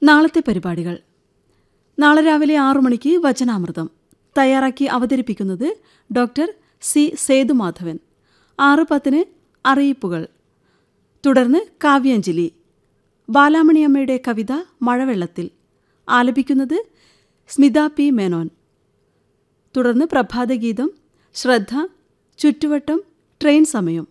നാളത്തെ പരിപാടികൾ നാളെ രാവിലെ ആറു മണിക്ക് വചനാമൃതം തയ്യാറാക്കി അവതരിപ്പിക്കുന്നത് ഡോക്ടർ സി സേതുമാധവൻ ആറ് പത്തിന് അറിയിപ്പുകൾ തുടർന്ന് കാവ്യാഞ്ജലി ബാലാമണിയമ്മയുടെ കവിത മഴവെള്ളത്തിൽ ആലപിക്കുന്നത് സ്മിത പി മേനോൻ തുടർന്ന് പ്രഭാതഗീതം ശ്രദ്ധ ചുറ്റുവട്ടം ട്രെയിൻ സമയം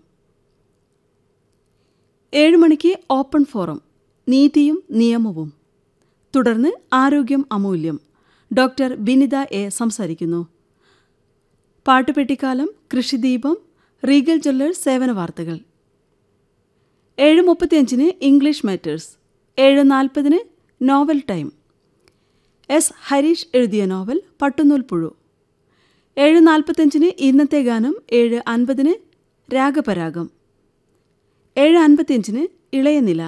ഏഴ് മണിക്ക് ഓപ്പൺ ഫോറം നീതിയും നിയമവും തുടർന്ന് ആരോഗ്യം അമൂല്യം ഡോക്ടർ ബിനിത എ സംസാരിക്കുന്നു പാട്ടുപെട്ടിക്കാലം കൃഷിദീപം റീഗൽ ജ്വല്ലേഴ്സ് സേവന വാർത്തകൾ ഏഴ് മുപ്പത്തിയഞ്ചിന് ഇംഗ്ലീഷ് മാറ്റേഴ്സ് ഏഴ് നാൽപ്പതിന് നോവൽ ടൈം എസ് ഹരീഷ് എഴുതിയ നോവൽ പട്ടുനൂൽ പുഴു ഏഴ് നാൽപ്പത്തഞ്ചിന് ഇന്നത്തെ ഗാനം ഏഴ് അൻപതിന് രാഗപരാഗം ഏഴ് അൻപത്തിയഞ്ചിന് ഇളയനില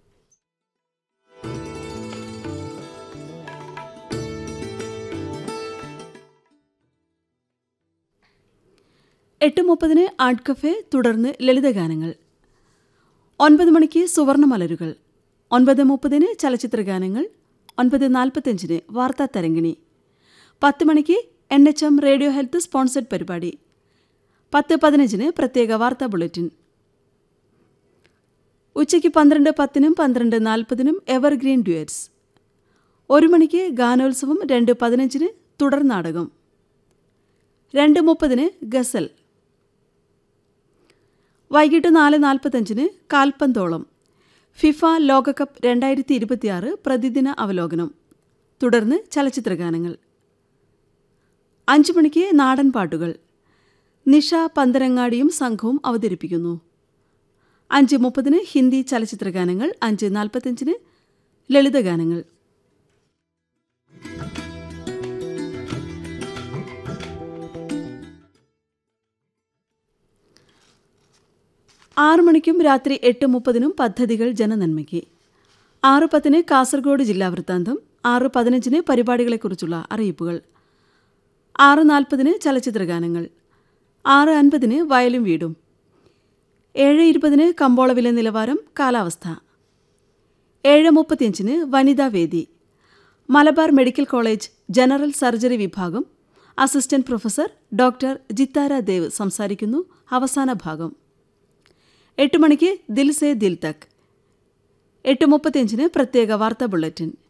എട്ട് മുപ്പതിന് ആർട്ട് കഫേ തുടർന്ന് ലളിതഗാനങ്ങൾ ഒൻപത് മണിക്ക് സുവർണമലരുകൾ ഒൻപത് മുപ്പതിന് ചലച്ചിത്രഗാനങ്ങൾ ഒൻപത് നാൽപ്പത്തഞ്ചിന് വാർത്താ തരംഗിണി പത്ത് മണിക്ക് N H M radio health sponsored പരിപാടി പത്ത് പതിനഞ്ചിന് പ്രത്യേക വാർത്താ ബുള്ളറ്റിൻ ഉച്ചയ്ക്ക് പന്ത്രണ്ട് പത്തിനും പന്ത്രണ്ട് നാൽപ്പതിനും എവർഗ്രീൻ ഡ്യുവറ്റ്സ് ഒരു മണിക്ക് ഗാനോത്സവം രണ്ട് പതിനഞ്ചിന് തുടർ നാടകം രണ്ട് മുപ്പതിന് ഗസൽ വൈകിട്ട് നാല് നാൽപ്പത്തഞ്ചിന് കാൽപന്തോളം ഫിഫ ലോകകപ്പ് രണ്ടായിരത്തി ഇരുപത്തിയാറ് പ്രതിദിന അവലോകനം തുടർന്ന് ചലച്ചിത്രഗാനങ്ങൾ അഞ്ചു മണിക്ക് നാടൻ പാട്ടുകൾ നിഷ പന്തരങ്ങാടിയും സംഘവും അവതരിപ്പിക്കുന്നു അഞ്ച് മുപ്പതിന് ഹിന്ദി ചലച്ചിത്രഗാനങ്ങൾ അഞ്ച് നാൽപ്പത്തഞ്ചിന് ലളിതഗാനങ്ങൾ ആറു മണിക്കും രാത്രി എട്ട് മുപ്പതിനും പദ്ധതികൾ ജനനന്മയ്ക്ക് ആറ് പത്തിന് കാസർഗോഡ് ജില്ലാ വൃത്താന്തം ആറ് പതിനഞ്ചിന് പരിപാടികളെക്കുറിച്ചുള്ള അറിയിപ്പുകൾ ആറ് നാൽപ്പതിന് ചലച്ചിത്രഗാനങ്ങൾ ആറ് അൻപതിന് വയലും വീടും ഏഴ് ഇരുപതിന് കമ്പോളവില നിലവാരം കാലാവസ്ഥ ഏഴ് മുപ്പത്തിയഞ്ചിന് വനിതാ വേദി Malabar medical college general surgery വിഭാഗം assistant professor doctor Jithara Dev സംസാരിക്കുന്നു അവസാന ഭാഗം എട്ട് മണിക്ക് ദിൽ സേ ദിൽ തക് എട്ട് മുപ്പത്തിയഞ്ചിന് പ്രത്യേക വാർത്താ ബുള്ളറ്റിൻ